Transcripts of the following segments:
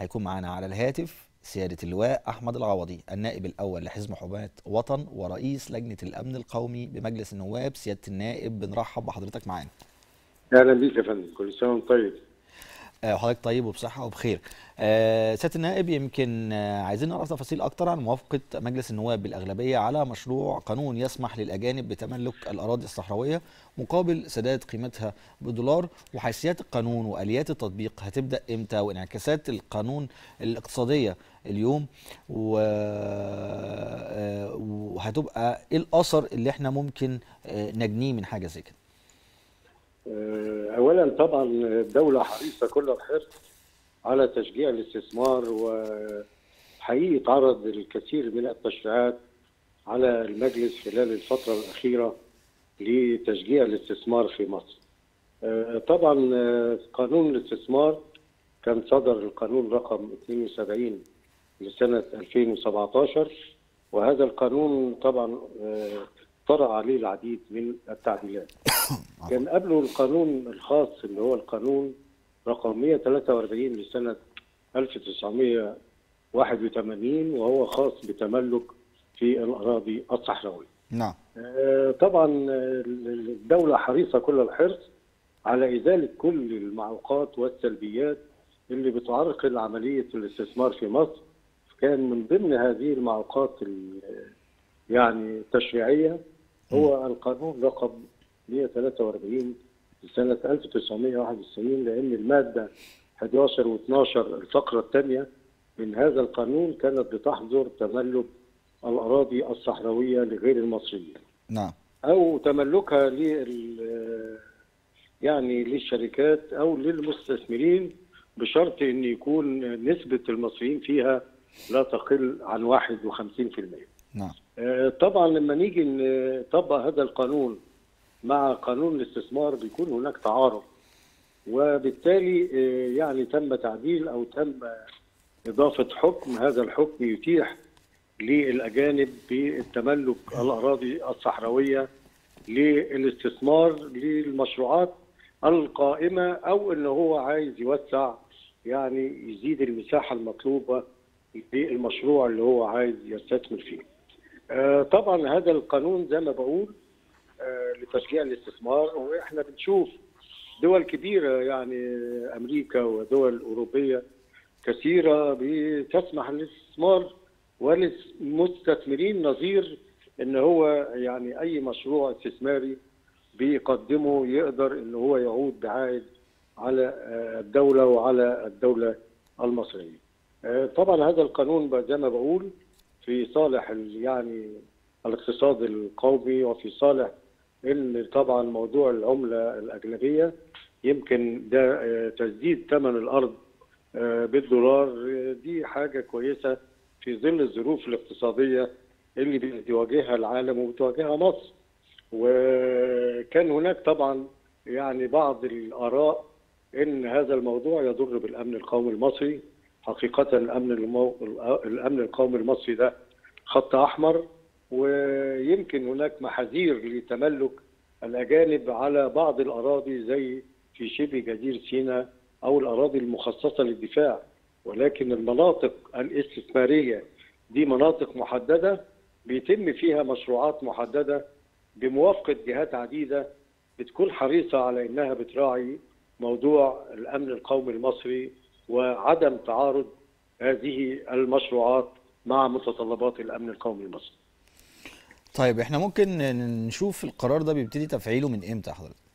هيكون معانا على الهاتف سيادة اللواء أحمد العوضي النائب الأول لحزب حماة وطن ورئيس لجنة الأمن القومي بمجلس النواب سيادة النائب بنرحب بحضرتك معانا اهلا بيك يا فندم كل سنه وانت طيب آه، وحضرتك طيب وبصحة وبخير آه، سيادة النائب يمكن آه، عايزين نعرف تفاصيل أكتر عن موافقة مجلس النواب بالأغلبية على مشروع قانون يسمح للأجانب بتملك الأراضي الصحراوية مقابل سداد قيمتها بالدولار وحيثيات القانون وآليات التطبيق هتبدأ إمتى وانعكاسات القانون الاقتصادية اليوم و- آه، وهتبقى إيه الأثر اللي إحنا ممكن آه، نجنيه من حاجة زي كده آه، اولا طبعا الدوله حريصه كل الحرص على تشجيع الاستثمار وحقيقي تعرض الكثير من التشريعات على المجلس خلال الفتره الاخيره لتشجيع الاستثمار في مصر. آه، طبعا آه، قانون الاستثمار كان صدر القانون رقم 72 لسنه 2017 وهذا القانون طبعا آه، طرأ عليه العديد من التعديلات. كان قبله القانون الخاص اللي هو القانون رقم 143 لسنة 1981 وهو خاص بتملك في الأراضي الصحراوية. نعم آه، طبعا آه، الدولة حريصة كل الحرص على إزالة كل المعوقات والسلبيات اللي بتعرقل عملية الاستثمار في مصر كان من ضمن هذه المعوقات ال- يعني التشريعية هو القانون رقم 143 لسنة 1991 لأن المادة 11 و12 الفقرة الثانية من هذا القانون كانت بتحظر تملك الأراضي الصحراوية لغير المصريين نعم أو تملكها لل يعني للشركات أو للمستثمرين بشرط أن يكون نسبة المصريين فيها لا تقل عن 51%. نعم آه، طبعا لما نيجي نطبق هذا القانون مع قانون الاستثمار بيكون هناك تعارض وبالتالي آه، يعني تم تعديل او تم اضافه حكم هذا الحكم يتيح للاجانب بالتملك الاراضي الصحراويه للاستثمار للمشروعات القائمه او ان هو عايز يوسع يعني يزيد المساحه المطلوبه للمشروع اللي هو عايز يستثمر فيه. آه، طبعا هذا القانون زي ما بقول آه، لتشجيع الاستثمار واحنا بنشوف دول كبيره يعني امريكا ودول اوروبيه كثيره بتسمح للاستثمار وللمستثمرين نظير ان هو يعني اي مشروع استثماري بيقدمه يقدر ان هو يعود بعائد على آه، الدوله وعلى الدوله المصريه. آه، طبعا هذا القانون بقى زي ما بقول في صالح ال- يعني الاقتصاد القومي وفي صالح ان طبعا موضوع العمله الاجنبيه يمكن ده آه، تسديد ثمن الارض آه، بالدولار آه، دي حاجه كويسه في ظل الظروف الاقتصاديه اللي بيواجهها العالم وبتواجهها مصر وكان هناك طبعا يعني بعض الاراء ان هذا الموضوع يضر بالامن القومي المصري حقيقه الامن المو... الامن القومي المصري ده خط احمر ويمكن هناك محاذير لتملك الاجانب على بعض الاراضي زي في شبه جزيره سيناء او الاراضي المخصصه للدفاع ولكن المناطق الاستثماريه دي مناطق محدده بيتم فيها مشروعات محدده بموافقه جهات عديده بتكون حريصه على انها بتراعي موضوع الامن القومي المصري وعدم تعارض هذه المشروعات مع متطلبات الامن القومي المصري. طيب احنا ممكن نشوف القرار ده بيبتدي تفعيله من امتى يا حضرتك؟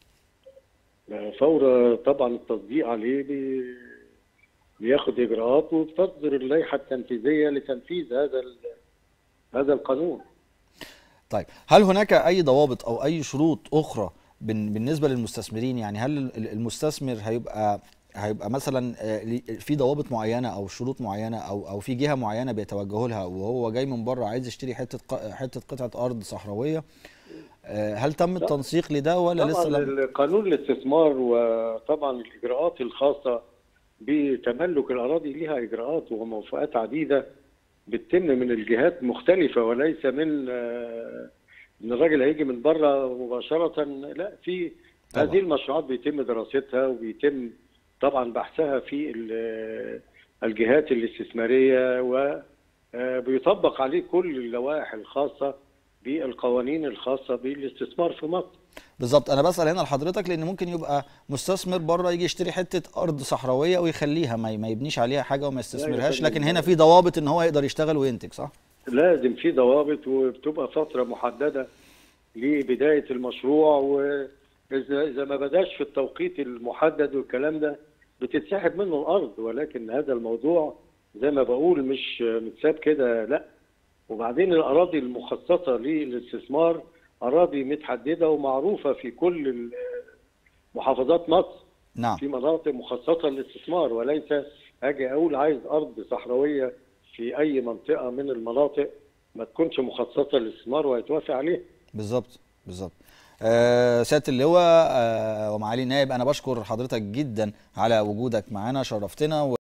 فور طبعا التصديق عليه بي- بياخد اجراءات وبتصدر اللائحه التنفيذيه لتنفيذ هذا ال- هذا القانون. طيب هل هناك اي ضوابط او اي شروط اخرى بن- بالنسبه للمستثمرين يعني هل ال- المستثمر هيبقى هيبقى مثلا آه، لي- في ضوابط معينه او شروط معينه او او في جهه معينه بيتوجهوا لها وهو جاي من بره عايز يشتري حته ق- حته قطعه ارض صحراويه آه، هل تم التنسيق لده ولا طبعا لسه لم... قانون الاستثمار وطبعا الاجراءات الخاصه بتملك الاراضي لها اجراءات وموافقات عديده بتتم من الجهات مختلفه وليس من آه، ان الراجل هيجي من بره مباشره لا في طبعا. هذه المشروعات بيتم دراستها وبيتم طبعا بحثها في ال- الجهات الاستثماريه وبيطبق عليه كل اللوائح الخاصه بالقوانين الخاصه بالاستثمار في مصر. بالظبط انا بسال هنا لحضرتك لان ممكن يبقى مستثمر بره يجي يشتري حته ارض صحراويه ويخليها ما ما يبنيش عليها حاجه وما يستثمرهاش فندم، لكن هنا لا. في ضوابط ان هو يقدر يشتغل وينتج صح لازم في ضوابط وبتبقى فتره محدده لبدايه المشروع واذا اذا ما بداش في التوقيت المحدد والكلام ده بتتسحب منه الارض ولكن هذا الموضوع زي ما بقول مش متساب كده لا وبعدين الاراضي المخصصه للاستثمار اراضي متحدده ومعروفه في كل ال- محافظات مصر نعم في مناطق مخصصه للاستثمار وليس اجي اقول عايز ارض صحراويه في اي منطقه من المناطق ما تكونش مخصصه للاستثمار ويتوافق عليها بالظبط بالظبط آه سياده اللواء آه ومعالي النائب انا بشكر حضرتك جدا على وجودك معانا شرفتنا